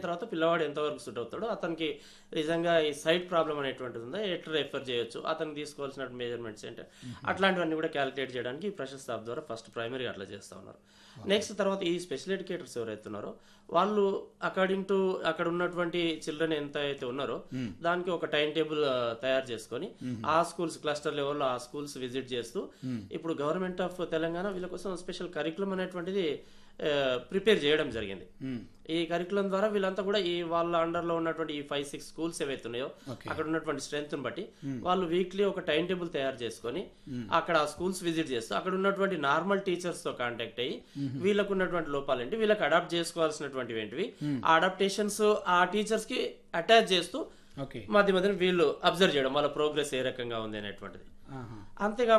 తర్వాత పిల్లవాడు ఎంతవరకు సూట్ అవుతాడో అతనికి నిజంగా ఈ సైట్ ప్రాబ్లం అనేటువంటిది ఉందా ఎట్లా రెఫర్ చేయొచ్చు అతనికి తీసుకోవాల్సిన మెజర్మెంట్స్ ఏంటి అట్లాంటివన్నీ కూడా క్యాలిక్యులేట్ చేయడానికి ఈ ప్రెషర్ యాప్ ద్వారా ఫస్ట్ ప్రైమరీ అట్లా చేస్తా ఉన్నారు నెక్స్ట్ తర్వాత ఈ స్పెషల్ ఎడ్యుకేటర్స్ ఎవరైతే ఉన్నారో వాళ్ళు అకార్డింగ్ టు అక్కడ ఉన్నటువంటి చిల్డ్రన్ ఎంత అయితే ఉన్నారో దానికి ఒక టైం టేబుల్ తయారు చేసుకొని ఆ స్కూల్స్ క్లస్టర్ లెవెల్లో ఆ స్కూల్స్ విజిట్ చేస్తూ ఇప్పుడు గవర్నమెంట్ ఆఫ్ తెలంగాణ వీళ్ళ కోసం స్పెషల్ కరికులం అనేటువంటిది ప్రిపేర్ చేయడం జరిగింది ఈ కరికులం ద్వారా వీళ్ళంతా కూడా ఈ వాళ్ళ అండర్ లో ఉన్నటువంటి ఈ ఫైవ్ సిక్స్ స్కూల్స్ ఏవైతే ఉన్నాయో అక్కడ ఉన్నటువంటి స్ట్రెంత్ బట్టి వాళ్ళు వీక్లీ ఒక టైం టేబుల్ తయారు చేసుకొని అక్కడ ఆ స్కూల్స్ విజిట్ చేస్తూ అక్కడ ఉన్నటువంటి నార్మల్ టీచర్స్ తో కాంటాక్ట్ అయ్యి వీళ్ళకు ఉన్నటువంటి లోపాలు ఏంటి వీళ్ళకి అడాప్ట్ చేసుకోవాల్సినటువంటివి ఏంటివి ఆ అడాప్టేషన్స్ ఆ టీచర్స్ కి అటాచ్ చేస్తూ ఓకే మధ్య మధ్యన వీళ్ళు అబ్జర్వ్ చేయడం వాళ్ళ ప్రోగ్రెస్ ఏ రకంగా ఉంది అనేటువంటిది ఆహా. అంతేకాకుండా